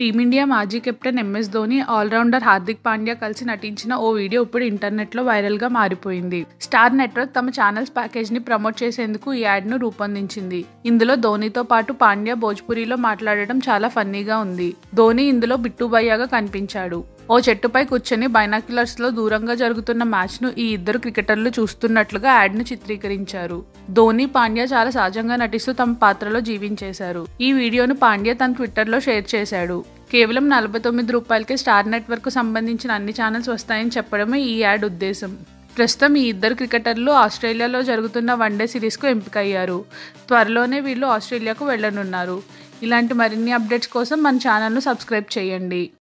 team India మాజీ captain MS Dhoni allrounder Hardik Pandya కలిసి నటించిన ఓ వీడియో ఇప్పుడు ఇంటర్నెట్లో వైరల్గా మారిపోయింది స్టార్ నెట్వర్క్ తమ ఛానల్స్ ప్యాకేజ్ని ప్రమోట్ చేసేందుకు ఈ యాడ్ను రూపొందించింది ఇందులో ధోనితో పాటు పాండ్యా భోజ్పురిలో మాట్లాడడం చాలా ఫన్నీగా ఉంది ధోని ఇందులో బిట్టుబయ్యాగా కనిపించాడు ఓ చెట్టుపై కూర్చొని బైనాక్యులర్స్ లో దూరంగా జరుగుతున్న మ్యాచ్ ను ఈ ఇద్దరు క్రికెటర్లు చూస్తున్నట్లుగా యాడ్ ను చిత్రీకరించారు ధోని పాండ్యా చాలా సహజంగా నటిస్తూ తమ పాత్రలో జీవించేశారు ఈ వీడియోను పాండ్యా తన ట్విట్టర్ లో షేర్ చేశాడు కేవలం నలభై తొమ్మిది రూపాయలకే స్టార్ నెట్వర్క్ కు సంబంధించిన అన్ని ఛానల్స్ వస్తాయని చెప్పడమే ఈ యాడ్ ఉద్దేశం ప్రస్తుతం ఈ ఇద్దరు క్రికెటర్లు ఆస్ట్రేలియాలో జరుగుతున్న వన్డే సిరీస్కు ఎంపికయ్యారు త్వరలోనే వీళ్ళు ఆస్ట్రేలియాకు వెళ్లనున్నారు ఇలాంటి మరిన్ని అప్డేట్స్ కోసం మన ఛానల్ను సబ్స్క్రైబ్ చేయండి